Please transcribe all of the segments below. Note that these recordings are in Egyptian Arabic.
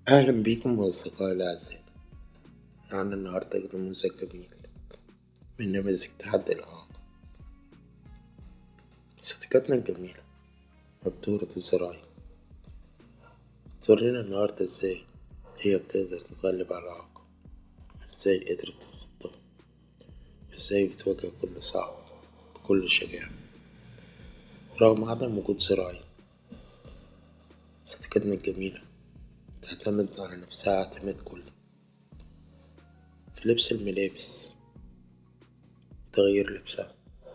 أهلا بيكم أصدقائي الأعزاء معنا النهاردة نموذج جميل من نماذج تحدي الإعاقة صديقتنا الجميلة مبتورة الزراعي تورينا النهاردة ازاي هي بتقدر تتغلب على الإعاقة ازاي قدرت تتخطاها ازاي بتواجه كل صعب بكل شجاعة رغم عدم وجود زراعي صديقتنا الجميلة تعتمد على نفسها اعتماد كلي في لبس الملابس وتغيير لبسها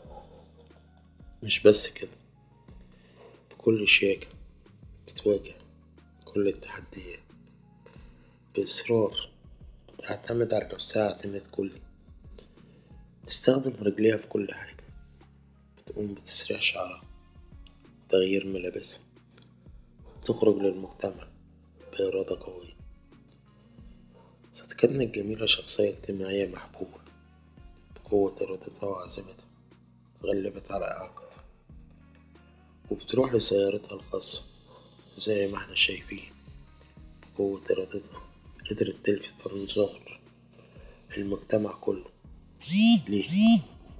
مش بس كده بكل شياكة بتواجه كل التحديات بإصرار تعتمد على نفسها اعتماد كلي تستخدم رجليها في كل حاجة بتقوم بتسريح شعرها وتغيير ملابسها وبتخرج للمجتمع بإرادة قوية صديقتنا الجميلة شخصية اجتماعية محبوبة بقوة إرادتها وعزيمتها اتغلبت على إعاقتها وبتروح لسيارتها الخاصة زي ما احنا شايفين بقوة إرادتها قدرت تلفت أنظار المجتمع كله ليه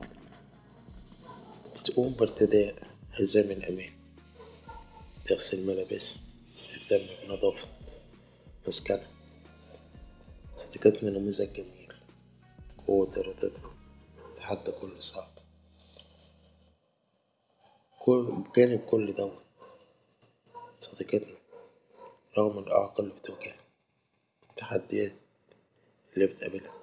بتقوم بارتداء حزام الأمان تغسل ملابسها تهتم بنظافة مسكنها صديقتنا نموذج جميل قوة إرادتها بتتحدى كل صعب كل بجانب كل دوت صديقتنا رغم الإعاقة اللي بتواجهها والتحديات اللي بتقابلها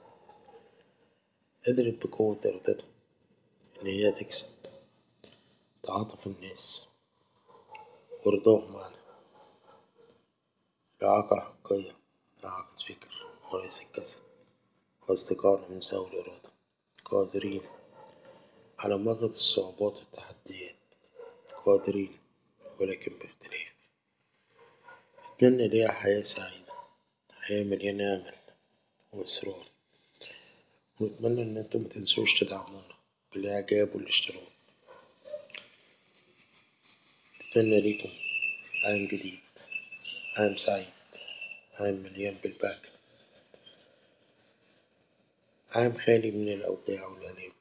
قدرت بقوة إرادتها إن هي تكسب تعاطف الناس ورضاهم عنها الإعاقة الحقيقية إعاقة فكر وليس الجسد وأصدقائنا من ذوي الإرادة قادرين على مواجهة الصعوبات والتحديات قادرين ولكن باختلاف أتمنى ليها حياة سعيدة حياة مليانة أمل وإصرار ونتمنى إن انتوا متنسوش تدعمونا بالإعجاب والاشتراك أتمنى ليكم عام جديد عام سعيد عام مليان بالبهجة عام خالي من الأوجاع والآلام